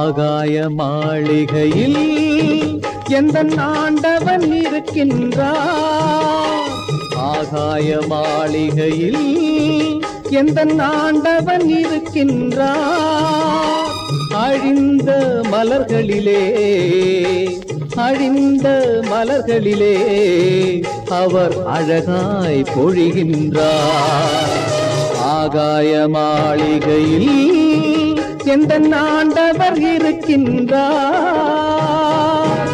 ஆகாய மாளிகையில் எந்த ஆண்டவன் இருக்கின்றார் ஆகாய மாளிகையில் எந்த ஆண்டவன் இருக்கின்றார் அழிந்த மலர்களிலே அழிந்த மலர்களிலே அவர் அழகாய் பொழிகின்றார் ஆகாய மாளிகையில் எந்த ஆண்டவர் இருக்கின்றார்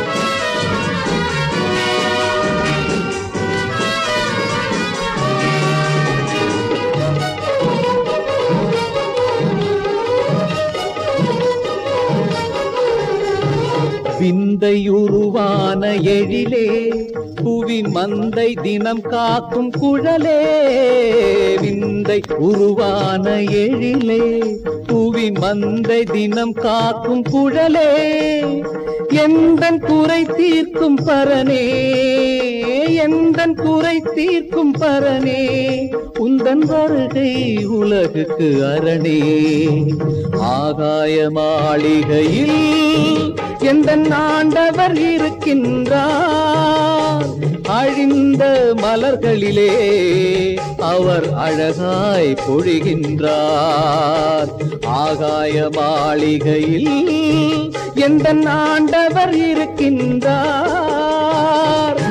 விந்தையுருவான எழிலே புவி மந்தை தினம் காக்கும் குழலே விந்தை உருவான எழிலே புவி மந்தை தினம் காக்கும் குழலே எந்தன் குறை தீர்க்கும் பரனே எந்தன் குறை தீர்க்கும் பரனே உந்தன் வருகை உலகுக்கு அரணே ஆகாய மாளிகையில் எந்த ஆண்டவர் இருக்கின்றார் அழிந்த மலர்களிலே அவர் அழகாய் பொழிகின்றார் ஆகாய மாளிகையில் எந்த ஆண்டவர் இருக்கின்றார்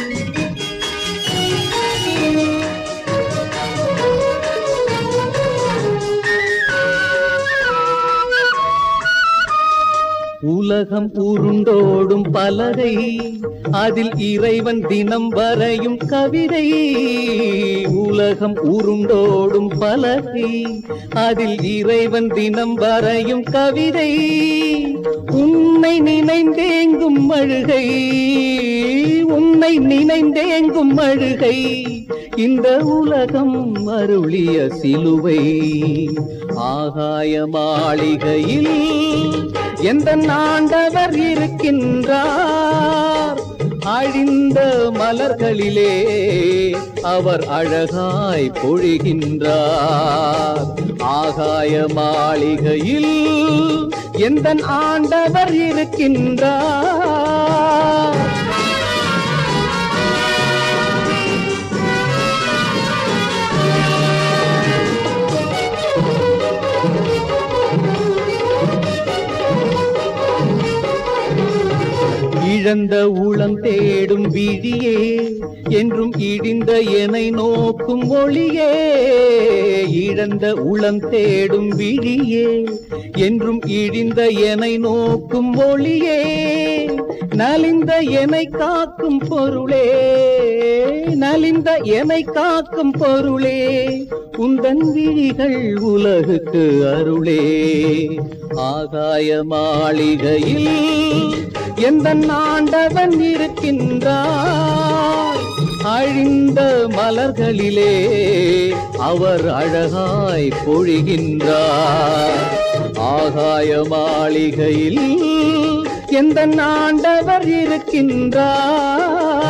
உலகம் உருண்டோடும் பலகை அதில் இறைவன் தினம் வரையும் கவிதை உலகம் உருண்டோடும் பலகை அதில் இறைவன் தினம் வரையும் கவிதை உன்னை நினைந்தேங்கும் அழுகை உன்னை நினைந்தேங்கும் அழுகை இந்த உலகம் அருளிய சிலுவை ஆகாய மாளிகையில் எந்த ஆண்டவர் இருக்கின்றார் அழிந்த மலர்களிலே அவர் அழகாய் பொழிகின்றார் ஆகாய மாளிகையில் எந்த ஆண்டவர் இருக்கின்றார் இழந்த உளம் தேடும் விழியே என்றும் இடிந்த எனை நோக்கும் ஒளியே இழந்த உளம் தேடும் விழியே என்றும் இடிந்த எனை நோக்கும் ஒளியே நலிந்த எனை காக்கும் பொருளே நலிந்த எனை காக்கும் பொருளே உந்தன் விழிகள் உலகுக்கு அருளே ஆகாய மாளிகையில் எந்த ஆண்டவன் இருக்கின்றார் அழிந்த மலர்களிலே அவர் அழகாய் பொழிகின்றார் ஆகாய மாளிகையில் எந்த ஆண்டவர் இருக்கின்றார்